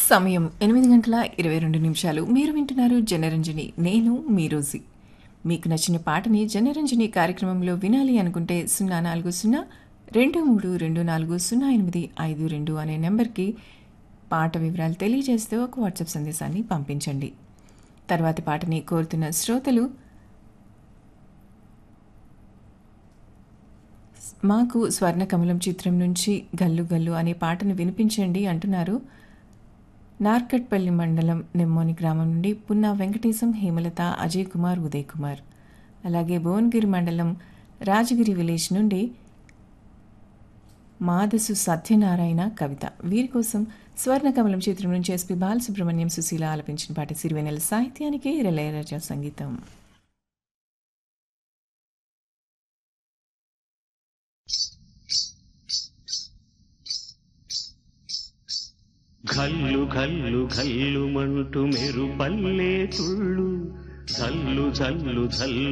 సమయం ఎనిమిది గంటల ఇరవై రెండు నిమిషాలు మీరు వింటున్నారు జనరంజని నేను మీ రోజీ మీకు నచ్చిన పాటని జనరంజని కార్యక్రమంలో వినాలి అనుకుంటే సున్నా నాలుగు సున్నా రెండు మూడు రెండు నాలుగు సున్నా ఎనిమిది ఐదు రెండు అనే నెంబర్కి పాట వివరాలు తెలియజేస్తూ ఒక వాట్సాప్ సందేశాన్ని పంపించండి తర్వాతి పాటని కోరుతున్న శ్రోతలు మాకు స్వర్ణకమలం చిత్రం నుంచి గల్లు గల్లు అనే పాటను వినిపించండి అంటున్నారు నార్కట్పల్లి మండలం నెమ్మోని గ్రామం నుండి పున్నా వెంకటేశం హేమలత అజయ్ కుమార్ ఉదయ్ కుమార్ అలాగే భువనగిరి మండలం రాజగిరి విలేజ్ నుండి మాదసు సత్యనారాయణ కవిత వీరి కోసం స్వర్ణకమలం చిత్రం నుంచి ఎస్పి బాలసుబ్రహ్మణ్యం సుశీల ఆలపించిన పాట సిరివెనెల సాహిత్యానికి ఇరళయరాజా సంగీతం ఘల్లు ఘల్లు ఘల్లు మంటూ మెరుపల్లే తుళ్ళు జల్లు జల్లు జల్లు